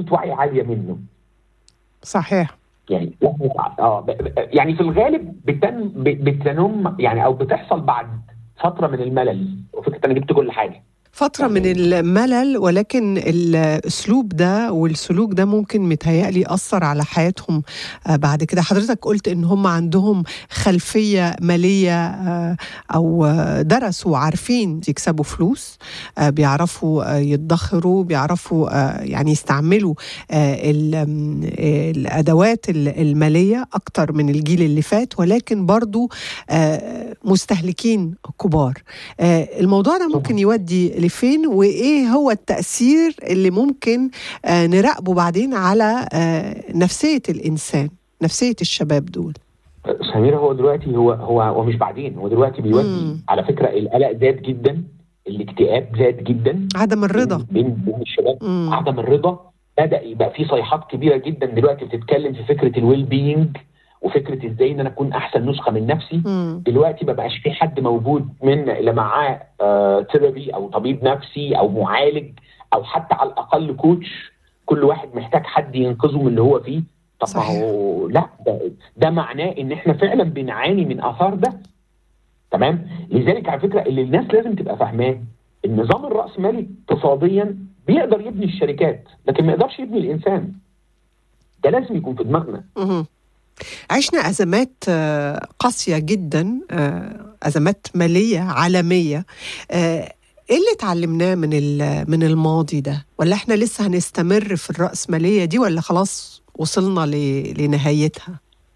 لحظه وعي عاليه منه صحيح يعني لحظه اه ب- ب- يعني في الغالب بتن ب- بتنم يعني او بتحصل بعد فتره من الملل وفكره انا جبت كل حاجه فترة من الملل ولكن الأسلوب ده والسلوك ده ممكن متهيألي أثر على حياتهم آه، بعد كده حضرتك قلت إن هم عندهم خلفية مالية آه، أو آه، درسوا عارفين يكسبوا فلوس آه، بيعرفوا آه، يدخروا بيعرفوا آه، يعني يستعملوا آه، ال- آم، آه، الأدوات ال- المالية أكتر من الجيل اللي فات ولكن برضو آه، مستهلكين كبار آه، الموضوع ده ممكن يودي لفين وايه هو التاثير اللي ممكن آه، نراقبه بعدين على آه، نفسيه الانسان نفسيه الشباب دول سمير هو دلوقتي هو هو هو مش بعدين هو دلوقتي بيودي مم. على فكره القلق زاد جدا الاكتئاب زاد جدا عدم الرضا بين بين الشباب مم. عدم الرضا بدا يبقى في صيحات كبيره جدا دلوقتي بتتكلم في فكره الويل بينج وفكره ازاي ان انا اكون احسن نسخه من نفسي مم. دلوقتي ما بقاش في حد موجود منا اللي معاه آه ثيرابي او طبيب نفسي او معالج او حتى على الاقل كوتش كل واحد محتاج حد ينقذه من اللي هو فيه طب ما صحيح. هو لا ده, ده معناه ان احنا فعلا بنعاني من اثار ده تمام لذلك على فكره اللي الناس لازم تبقى فاهماه النظام الراسمالي اقتصاديا بيقدر يبني الشركات لكن ما يقدرش يبني الانسان ده لازم يكون في دماغنا مهم. عشنا ازمات آه، قاسيه جدا آه، ازمات ماليه عالميه آه، ايه اللي اتعلمناه من ال- من الماضي ده ولا احنا لسه هنستمر في الرأسمالية دي ولا خلاص وصلنا ل- لنهايتها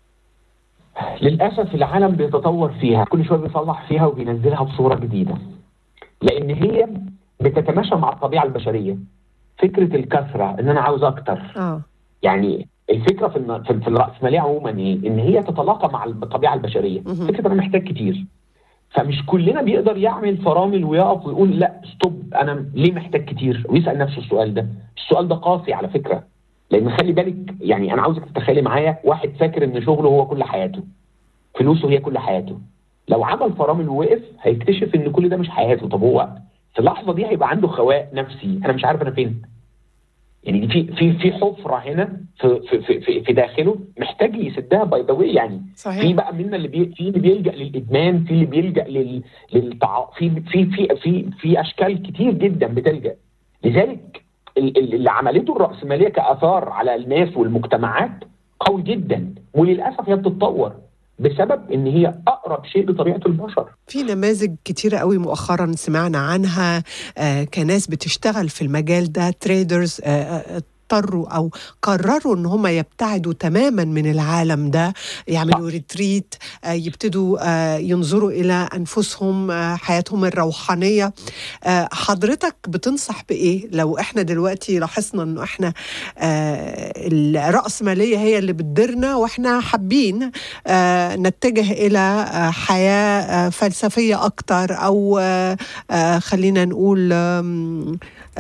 للاسف العالم بيتطور فيها كل شويه بيصلح فيها وبينزلها بصوره جديده لان هي بتتماشى مع الطبيعه البشريه فكره الكثره ان انا عاوز اكتر اه يعني الفكره في الن- في في الراسماليه عموما ايه؟ ان هي تتلاقى مع الطبيعه البشريه، مهم. فكره انا محتاج كتير. فمش كلنا بيقدر يعمل فرامل ويقف ويقول لا ستوب انا ليه محتاج كتير؟ ويسال نفسه السؤال ده. السؤال ده قاسي على فكره. لان خلي بالك يعني انا عاوزك تتخيلي معايا واحد فاكر ان شغله هو كل حياته. فلوسه هي كل حياته. لو عمل فرامل ووقف هيكتشف ان كل ده مش حياته، طب هو في اللحظه دي هيبقى عنده خواء نفسي، انا مش عارف انا فين. يعني دي في في في حفره هنا في في في, في, في داخله محتاج يسدها باي ذا واي يعني في صحيح بقى منا اللي بي في اللي بيلجا للادمان في اللي بيلجا لل للتع... في في في في في اشكال كتير جدا بتلجا لذلك ال- ال- اللي عملته الراسماليه كاثار على الناس والمجتمعات قوي جدا وللاسف هي بتتطور بسبب ان هي اقرب شيء لطبيعه البشر في نماذج كتيرة قوي مؤخرا سمعنا عنها آه كناس بتشتغل في المجال ده تريدرز آه آه، اضطروا او قرروا ان هم يبتعدوا تماما من العالم ده يعملوا ريتريت آه يبتدوا آه ينظروا الى انفسهم آه حياتهم الروحانيه آه حضرتك بتنصح بايه لو احنا دلوقتي لاحظنا انه احنا آه الرأسمالية هي اللي بتديرنا واحنا حابين آه نتجه الى آه حياه آه فلسفيه اكتر او آه آه خلينا نقول آم،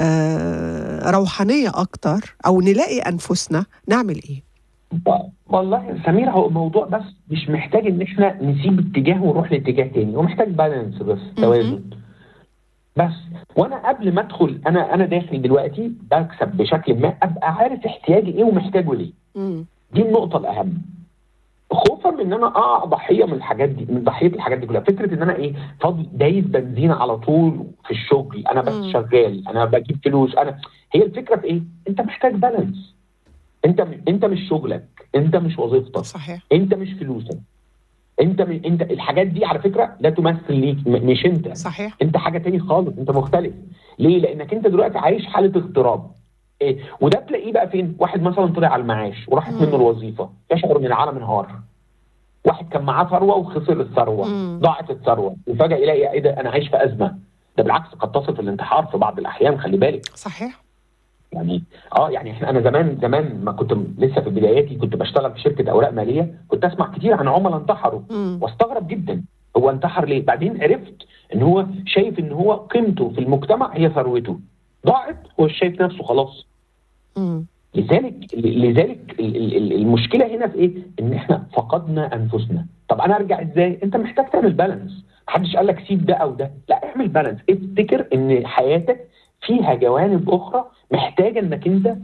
آه روحانيه اكتر او نلاقي انفسنا نعمل ايه؟ والله سمير هو الموضوع بس مش محتاج ان احنا نسيب اتجاه ونروح لاتجاه تاني هو محتاج بالانس بس توازن بس وانا قبل ما ادخل انا انا داخل دلوقتي بكسب بشكل ما ابقى عارف احتياجي ايه ومحتاجه ليه مم. دي النقطه الاهم خوفا من ان انا اقع ضحيه من الحاجات دي من ضحيه الحاجات دي كلها فكره ان انا ايه فاضي دايس بنزين على طول في الشغل انا بس مم. شغال انا بجيب فلوس انا هي الفكره في ايه انت محتاج بالانس انت انت مش شغلك انت مش وظيفتك صحيح انت مش فلوسك انت م... انت الحاجات دي على فكره لا تمثل ليك م... مش انت صحيح انت حاجه تاني خالص انت مختلف ليه لانك انت دلوقتي عايش حاله اغتراب إيه؟ وده تلاقيه بقى فين واحد مثلا طلع على المعاش وراحت مم. منه الوظيفه يشعر ان العالم انهار واحد كان معاه ثروه وخسر الثروه مم. ضاعت الثروه وفجاه يلاقي ايه ده انا عايش في ازمه ده بالعكس قد تصل في الانتحار في بعض الاحيان خلي بالك صحيح يعني اه يعني احنا انا زمان زمان ما كنت م- لسه في بداياتي كنت بشتغل في شركه اوراق ماليه كنت اسمع كتير عن عملاء انتحروا مم. واستغرب جدا هو انتحر ليه؟ بعدين عرفت ان هو شايف ان هو قيمته في المجتمع هي ثروته ضاعت هو شايف نفسه خلاص مم. لذلك لذلك ال- ال- ال- المشكله هنا في ايه؟ ان احنا فقدنا انفسنا طب انا ارجع ازاي؟ انت محتاج تعمل بالانس محدش قال لك سيب ده او ده لا اعمل بالانس افتكر ان حياتك فيها جوانب اخرى محتاجه انك انت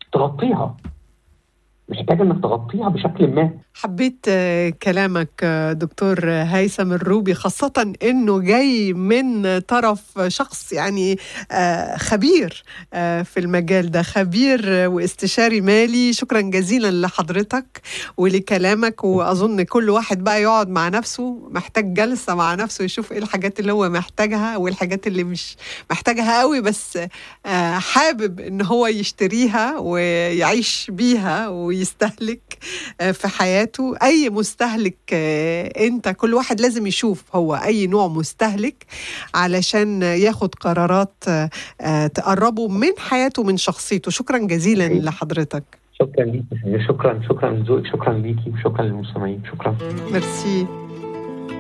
تغطيها محتاج انك تغطيها بشكل ما حبيت كلامك دكتور هيثم الروبي خاصة انه جاي من طرف شخص يعني خبير في المجال ده خبير واستشاري مالي شكرا جزيلا لحضرتك ولكلامك واظن كل واحد بقى يقعد مع نفسه محتاج جلسة مع نفسه يشوف ايه الحاجات اللي هو محتاجها والحاجات اللي مش محتاجها قوي بس حابب ان هو يشتريها ويعيش بيها ويستهلك في حياته اي مستهلك انت كل واحد لازم يشوف هو اي نوع مستهلك علشان ياخد قرارات تقربه من حياته من شخصيته شكرا جزيلا لحضرتك شكرا ليكي شكرا شكرا لذوقك شكرا ليكي وشكرا للمستمعين شكرا ميرسي